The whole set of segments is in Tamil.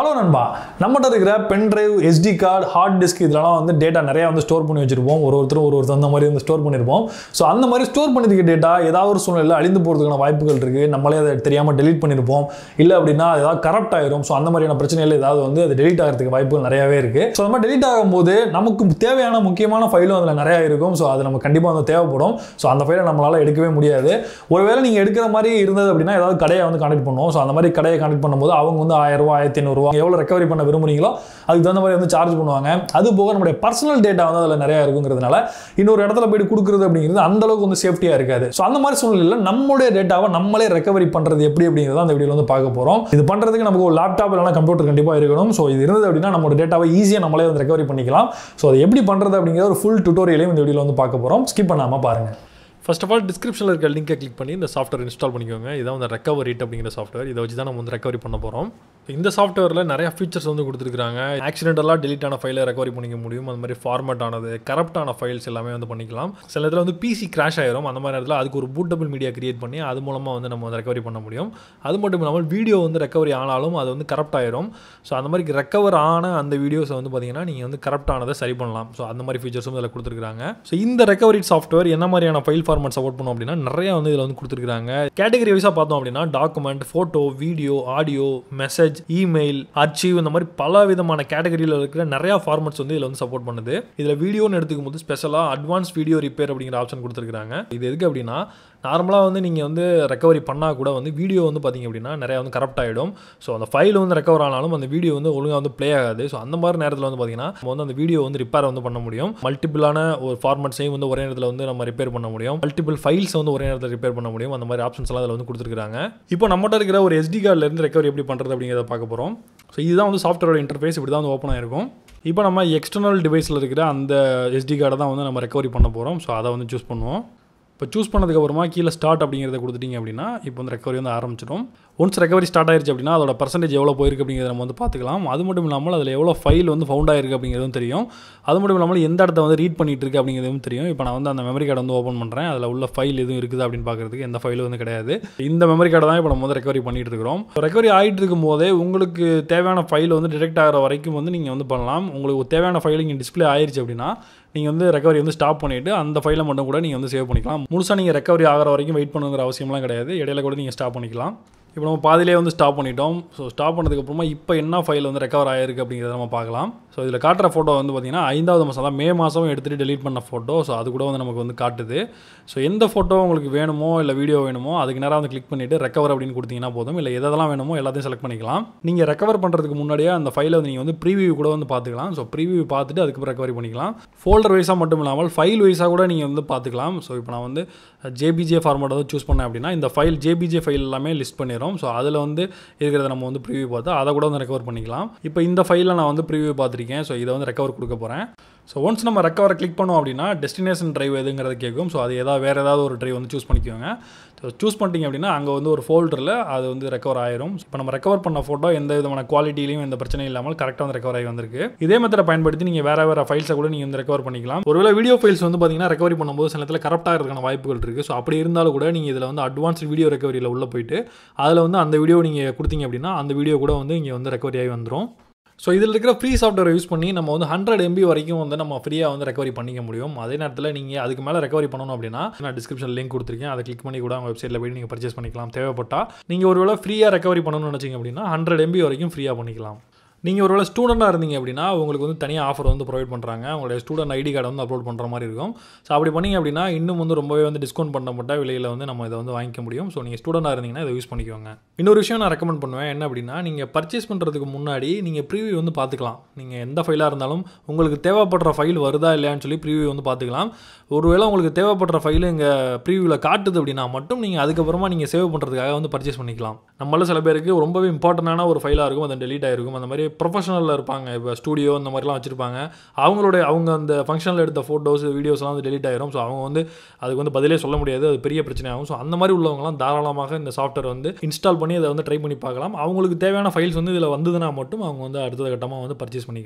ஹலோ நண்பா நம்மகிட்ட இருக்கிற pen drive SD card hard disk இதெல்லாம் வந்து டேட்டா நிறைய வந்து ஸ்டோர் பண்ணி வச்சிருப்போம் ஒரு ஒருத்தரும் ஒரு ஒருத்தர் அந்த மாதிரி வந்து ஸ்டோர் பண்ணியிருப்போம் ஸோ அந்த மாதிரி ஸ்டோர் பண்ணிருக்க டேட்டா ஏதாவது ஒரு சூழ்நிலையில் அழிந்து போகிறதுக்கான வாய்ப்புகள் இருக்குது நம்மளே அதை தெரியாமல் டெலீட் பண்ணியிருப்போம் இல்லை அப்படின்னா அது ஏதாவது கரப்ட் ஆயிரும் ஸோ அந்த மாதிரியான பிரச்சனைகள் ஏதாவது வந்து அது டெலீட் ஆகிறதுக்கு வாய்ப்புகள் நிறையவே இருக்குது ஸோ அந்த மாதிரி டெலீட் ஆகும்போது நமக்கு தேவையான முக்கியமான ஃபைலும் அதில் நிறையா இருக்கும் ஸோ அது நம்ம கண்டிப்பாக வந்து தேவைப்படும் ஸோ அந்த ஃபைலை நம்மளால் எடுக்கவே முடியாது ஒருவேளை நீங்கள் எடுக்கிற மாதிரி இருந்தது அப்படின்னா ஏதாவது கடையை வந்து கான்டெக்ட் பண்ணுவோம் ஸோ அந்த மாதிரி கடையை கான்டெக்ட் பண்ணும்போது அவங்க வந்து ஆயிரம் ரூபாய் ஆயிரத்தி ஐநூறுரூவா எவ்வளோ ரெக்கவரி பண்ண விரும்புறீங்களோ அதுக்கு தகுந்த மாதிரி வந்து சார்ஜ் பண்ணுவாங்க அது போக நம்முடைய பர்சனல் டேட்டா வந்து அதில் நிறையா இருக்குங்கிறதுனால இன்னொரு இடத்துல போயிட்டு கொடுக்குறது அப்படிங்கிறது அந்த அளவுக்கு வந்து சேஃப்டியாக இருக்காது ஸோ அந்த மாதிரி சூழ்நிலையில் நம்மளுடைய டேட்டாவை நம்மளே ரெக்கவரி பண்ணுறது எப்படி அப்படிங்கிறத அந்த வீடியோவில் வந்து பார்க்க போகிறோம் இது பண்ணுறதுக்கு நமக்கு ஒரு லேப்டாப் இல்லைனா கம்ப்யூட்டர் கண்டிப்பாக இருக்கணும் ஸோ இது இருந்தது அப்படின்னா நம்மளோட டேட்டாவை ஈஸியாக நம்மளே வந்து ரெக்கவரி பண்ணிக்கலாம் ஸோ அது எப்படி பண்ணுறது அப்படிங்கிற ஒரு ஃபுல் டுட்டோரியலையும் இந்த வீடியோவில் வந்து பார்க்க போகிறோம் ஸ்கிப் பண்ணாமல் பாருங்கள் ஃபர்ஸ்ட் ஆஃப் ஆல் டிஸ்கிரிப்ஷனில் இருக்க லிங்கை கிளிக் பண்ணி இந்த சாஃப்ட்வேர் இன்ஸ்டால் பண்ணிக்கோங்க இதான் வந்து ரெக்கவரிட் அப்படிங்கிற சாஃப்ட்வேர் இதை வச்சு தான் நம்ம வந்து ரெக்கவரி பண்ண போகிறோம் இந்த சாஃப்ட்வேரில் நிறைய ஃபீச்சர்ஸ் வந்து கொடுத்துருக்காங்க ஆக்சிடென்டலாக டெலிட் ஆன ஃபைலை ரெக்கவரி பண்ணிக்க முடியும் அந்த மாதிரி ஃபார்மேட் ஆனது கரப்ட் ஆன ஃபைல்ஸ் எல்லாமே வந்து பண்ணிக்கலாம் சில நேரத்தில் வந்து பிசி கிராஷ் ஆயிரும் அந்த மாதிரி நேரத்தில் அதுக்கு ஒரு பூட்டபிள் மீடியா கிரியேட் பண்ணி அது மூலமாக வந்து நம்ம வந்து ரெக்கவரி பண்ண முடியும் அது மட்டும் இல்லாமல் வீடியோ வந்து ரெக்கவரி ஆனாலும் அது வந்து கரப்ட் ஆயிரும் ஸோ அந்த மாதிரி ரெக்கவர் ஆன அந்த வீடியோஸை வந்து பார்த்தீங்கன்னா நீங்கள் வந்து கரப்ட் ஆனதை சரி பண்ணலாம் ஸோ அந்த மாதிரி ஃபீச்சர்ஸும் இதில் கொடுத்துருக்காங்க ஸோ இந்த ரெக்கவரி சாஃப்ட்வேர் என்ன மாதிரியான ஃபைல் ஃபார்மேட் சப்போர்ட் பண்ணும் அப்படின்னா நிறைய வந்து இதில் வந்து கொடுத்துருக்காங்க கேட்டகரி வைஸாக பார்த்தோம் அப்படின்னா document photo video audio message email archive இந்த மாதிரி பல விதமான கேட்டகரியில் இருக்கிற நிறைய ஃபார்மட்ஸ் வந்து இதில் வந்து சப்போர்ட் பண்ணுது இதில் வீடியோன்னு எடுத்துக்கும் போது ஸ்பெஷலாக அட்வான்ஸ் வீடியோ ரிப்பேர் அப்படிங்கிற ஆப்ஷன் கொடுத்துருக்காங்க இது எதுக்கு அப்படின்னா நார்மலாக வந்து நீங்கள் வந்து ரெக்கவரி பண்ணால் கூட வந்து வீடியோ வந்து பார்த்தீங்க அப்படின்னா நிறையா வந்து கரப்ட் ஆகிடும் ஸோ அந்த ஃபைல் வந்து ரெக்கவர் ஆனாலும் அந்த வீடியோ வந்து ஒழுங்காக வந்து ப்ளே ஆகாது ஸோ அந்த மாதிரி நேரத்தில் வந்து பார்த்தீங்கன்னா நம்ம வந்து அந்த வீடியோ வந்து ரிப்பேர் வந்து பண்ண முடியும் மல்டிபிளான ஒரு ஃபார்மட்ஸையும் வந்து ஒரே நேரத்தில் வந்து நம்ம ரிப்பேர் பண்ண முடியும் மல்டிபிள் ஃபைல்ஸ் வந்து ஒரே நேரத்தில் ரிப்பேர் பண்ண முடியும் அந்த மாதிரி ஆப்ஷன்ஸ் எல்லாம் அதில் வந்து கொடுத்துருக்காங்க இப்போ நம்மகிட்ட இருக்கிற ஒரு எஸ்டி கார்டிலேருந்து ரெக்கவரி எப்படி பண்ணுறது அப்படிங்கிறத பார்க்க போகிறோம் ஸோ இதுதான் வந்து சாஃப்ட்வேரோட இன்டர்ஃபேஸ் இப்படி தான் வந்து ஓப்பன் ஆயிருக்கும் இப்போ நம்ம எக்ஸ்டர்னல் டிவைஸில் இருக்கிற அந்த எஸ்டி கார்டை தான் வந்து நம்ம ரெக்கவரி பண்ண போகிறோம் ஸோ அதை வந்து சூஸ் பண்ணுவோம் இப்போ சூஸ் பண்ணதுக்கப்புறமா கீழே ஸ்டார்ட் அப்படிங்கிறத கொடுத்துட்டீங்க அப்படின்னா இப்போ வந்து ரெக்கவரி வந்து ஆரம்பிச்சிடும் ஒன்ஸ் ரெக்கவரி ஸ்டார்ட் ஆயிருச்சு அப்படின்னா அதோட பர்சன்டேஜ் எவ்வளோ போயிருக்கு அப்படிங்கிறத நம்ம வந்து பார்த்துக்கலாம் அது மட்டும் இல்லாமல் அதில் எவ்வளோ ஃபைல் வந்து ஃபவுண்ட் ஆயிருக்கு அப்படிங்கிறதும் தெரியும் அது மட்டும் இல்லாமல் எந்த இடத்த வந்து ரீட் பண்ணிட்டு இருக்கு அப்படிங்கிறதும் தெரியும் இப்போ நான் வந்து அந்த மெமரி கார்டு வந்து ஓப்பன் பண்ணுறேன் அதில் உள்ள ஃபைல் எதுவும் இருக்குது அப்படின்னு பார்க்குறதுக்கு எந்த ஃபைலும் வந்து கிடையாது இந்த மெமரி கார்டை தான் இப்போ நம்ம வந்து ரெக்கவரி பண்ணிட்டு இருக்கிறோம் ரெக்கவரி ஆகிட்டு இருக்கும் போதே உங்களுக்கு தேவையான ஃபைல் வந்து டிடெக்ட் ஆகிற வரைக்கும் வந்து நீங்கள் வந்து பண்ணலாம் உங்களுக்கு தேவையான ஃபைல் இங்கே டிஸ்பிளே ஆயிருச்சு அப்படின்னா நீங்கள் வந்து ரெக்கவரி வந்து ஸ்டாப் பண்ணிவிட்டு அந்த ஃபைலை மட்டும் கூட நீங்கள் வந்து சேவ் பண்ணிக்கலாம் முழுசாக நீங்கள் ரெக்கவரி ஆகிற வரைக்கும் வெயிட் பண்ணுங்கிற அவசியம்லாம் கிடையாது இடையில கூட நீங்கள் ஸ்டாப் பண்ணிக்கலாம் இப்போ நம்ம பாதிலே வந்து ஸ்டாப் பண்ணிட்டோம் ஸோ ஸ்டாப் பண்ணதுக்கப்புறமா இப்போ என்ன ஃபைல் வந்து ரெக்கவர் ஆகிருக்கு அப்படிங்கிறத நம்ம பார்க்கலாம் ஸோ இதில் காட்டுற ஃபோட்டோ வந்து பார்த்திங்கன்னா ஐந்தாவது மாதம் தான் மே மாதம் எடுத்துகிட்டு டெலீட் பண்ண ஃபோட்டோ ஸோ அது கூட வந்து நமக்கு வந்து காட்டுது ஸோ எந்த ஃபோட்டோ உங்களுக்கு வேணுமோ இல்லை வீடியோ வேணுமோ அதுக்கு நேரம் வந்து கிளிக் பண்ணிவிட்டு ரெக்கவர் அப்படின்னு கொடுத்தீங்கன்னா போதும் இல்லை எதெல்லாம் வேணுமோ எல்லாத்தையும் செலக்ட் பண்ணிக்கலாம் நீங்கள் ரெக்கவர் பண்ணுறதுக்கு முன்னாடியே அந்த ஃபைலை வந்து நீங்கள் வந்து ப்ரீவியூ கூட வந்து பார்த்துக்கலாம் ஸோ ப்ரீவியூ பார்த்துட்டு அதுக்கப்புறம் ரெக்கவரி பண்ணிக்கலாம் ஃபோல்டர் வைஸாக மட்டும் இல்லாமல் ஃபைல் வைஸாக கூட நீங்கள் வந்து பார்த்துக்கலாம் ஸோ இப்போ நான் வந்து ஜேபிஜே ஃபார்மேட் வந்து சூஸ் பண்ணேன் அப்படின்னா இந்த ஃபைல் ஜேபிஜே ஃபைல் எல்லாமே லிஸ்ட் பண்ணிடும் ஸோ அதில் வந்து இருக்கிறத நம்ம வந்து ப்ரிவியூ பார்த்து அதை கூட வந்து ரெக்கவர் பண்ணிக்கலாம் இப்போ இந்த ஃபைலில் நான் வந்து ப்ரிவியூ பார்த்துருக்கேன் ஸோ இதை வந்து ரெக்கவர் கொடுக்க போகிறேன் ஸோ ஒன்ஸ் நம்ம ரெக்கவரை கிளிக் பண்ணோம் அப்படின்னா டெஸ்டினேஷன் ட்ரைவ் எதுங்கிறது கேட்கும் ஸோ அது ஏதாவது வேறு ஏதாவது ஒரு ட்ரைவ் வந்து சூஸ் பண்ணிக்கோங்க ஸோ சூஸ் பண்ணிட்டீங்க அப்படின்னா அங்கே வந்து ஒரு ஃபோல்டரில் அது வந்து ரெக்கவர் ஆயிரும் இப்போ நம்ம ரெக்கவர் பண்ண ஃபோட்டோ எந்த விதமான குவாலிட்டிலையும் எந்த பிரச்சனையும் இல்லாமல் கரெக்டாக வந்து ரெக்கவர் ஆகி வந்திருக்கு இதே மெத்தடை பயன்படுத்தி நீங்கள் வேறு வேறு ஃபைல்ஸை கூட நீங்கள் வந்து ரெக்கவர் பண்ணிக்கலாம் ஒருவேளை வீடியோ ஃபைல்ஸ் வந்து பார்த்தீங்கன்னா ரெக்கவரி பண்ணும்போது சில நேரத்தில் கரெக்டாக இருக்கிற வாய்ப்புகள் இருக்குது ஸோ அப்படி இருந்தாலும் கூட நீங்கள் இதில் வந்து அட்வான்ஸ் வீடியோ ரெக்கவரியில் உள்ளே போயிட்டு அதில் வந்து அந்த வீடியோ நீங்கள் கொடுத்தீங்க அப்படின்னா அந்த வீடியோ கூட வந்து இங்கே வந்து ரெக்கவரி ஆகி வந்துடும் ஸோ இதில் இருக்கிற ஃப்ரீ சாஃப்ட்வேர் யூஸ் பண்ணி நம்ம வந்து ஹண்ட்ரட் எம்பி வரைக்கும் வந்து நம்ம ஃப்ரீயாக வந்து ரெக்கவரி பண்ணிக்க முடியும் அதே நேரத்தில் நீங்கள் அதுக்கு மேலே ரெக்கவரி பண்ணணும் அப்படின்னா நான் டிஸ்கிரிப்ஷன் லிங்க் கொடுத்துருக்கேன் அதை கிளிக் பண்ணி கூட அவங்க வெப்சைட்டில் போய் நீங்கள் பர்ச்சேஸ் பண்ணிக்கலாம் தேவைப்பட்டால் நீங்கள் ஒருவேளை ஃப்ரீயாக ரெக்கவரி பண்ணணும்னு நினச்சிங்க அப்படின்னா ஹண்ட்ரட் எம்பி வரைக்கும் ஃப்ரீயாக பண்ணிக்கலாம் நீங்கள் ஒருவேளை ஸ்டூடெண்ட்டாக இருந்தீங்க அப்படின்னா உங்களுக்கு வந்து தனியாக ஆஃபர் வந்து ப்ரொவைட் பண்ணுறாங்க உங்களுடைய ஸ்டூடெண்ட் ஐடி கார்டை வந்து அப்லோட் பண்ணுற மாதிரி இருக்கும் ஸோ அப்படி பண்ணிங்க அப்படின்னா இன்னும் வந்து ரொம்பவே வந்து டிஸ்கவுண்ட் பண்ணப்பட்ட விலையில் வந்து நம்ம இதை வந்து வாங்கிக்க முடியும் ஸோ நீங்கள் ஸ்டூடெண்ட்டாக இருந்தீங்கன்னா இதை யூஸ் பண்ணிக்கோங்க இன்னொரு விஷயம் நான் ரெக்கமெண்ட் பண்ணுவேன் என்ன அப்படின்னா நீங்கள் பர்ச்சேஸ் பண்ணுறதுக்கு முன்னாடி நீங்கள் ப்ரீவியூ வந்து பார்த்துக்கலாம் நீங்கள் எந்த ஃபைலாக இருந்தாலும் உங்களுக்கு தேவைப்படுற ஃபைல் வருதா இல்லையான்னு சொல்லி ப்ரீவியூ வந்து பார்த்துக்கலாம் ஒருவேளை உங்களுக்கு தேவைப்படுற ஃபைல் இங்கே ப்ரீவியூவில் காட்டுது அப்படின்னா மட்டும் நீங்கள் அதுக்கப்புறமா நீங்கள் சேவ் பண்ணுறதுக்காக வந்து பர்ச்சேஸ் பண்ணிக்கலாம் நம்மள சில பேருக்கு ரொம்பவே இம்பார்ட்டண்டான ஒரு ஃபைலாக இருக்கும் அது டெலீட் ஆகிருக்கும் அந்த மாதிரி ப்ரொஃபஷனலில் இருப்பாங்க இப்போ ஸ்டூடியோ இந்த மாதிரிலாம் வச்சுருப்பாங்க அவங்களுடைய அவங்க அந்த ஃபங்க்ஷனில் எடுத்த ஃபோட்டோஸ் வீடியோஸ்லாம் வந்து டெலீட் ஆயிரும் ஸோ அவங்க வந்து அதுக்கு வந்து பதிலே சொல்ல முடியாது அது பெரிய பிரச்சனை ஆகும் ஸோ அந்த மாதிரி உள்ளவங்கலாம் தாராளமாக இந்த சாஃப்ட்வேர் வந்து இன்ஸ்டால் பண்ணி அதை வந்து ட்ரை பண்ணி பார்க்கலாம் அவங்களுக்கு தேவையான ஃபைல்ஸ் வந்து இதில் வந்ததுன்னா மட்டும் அவங்க வந்து அடுத்த கட்டமாக வந்து பர்ச்சேஸ் பண்ணிக்கலாம்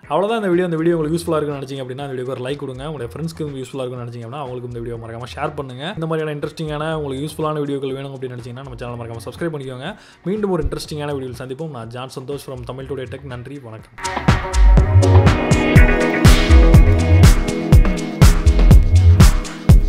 அவ்வளோதான் இந்த வீடியோ இந்த வீடியோ உங்களுக்கு யூஸ்ஃபுல்லாக இருக்குன்னு நினச்சிங்க அப்படின்னா இந்த வீடியோக்கு ஒரு லைக் கொடுங்க உங்களுடைய ஃப்ரெண்ட்ஸ்க்கு யூஸ்ஃபுல்லாக இருக்குன்னு நினச்சிங்க அப்படின்னா அவங்களுக்கு இந்த வீடியோ மறக்காம ஷேர் பண்ணுங்க இந்த மாதிரியான இன்ட்ரெஸ்டிங்கான உங்களுக்கு யூஸ்ஃபுல்லான வீடியோக்கள் வேணும் அப்படின்னு நினச்சிங்கன்னா நம்ம சேனல் மறக்காம சப்ஸ்கிரைப் பண்ணிக்கோங்க மீண்டும் ஒரு இன்ட்ரெஸ்டிங்கான வீடியோவில் சந்திப்போம் நான் John Santhosh from Tamil today tech நன்றி வணக்கம்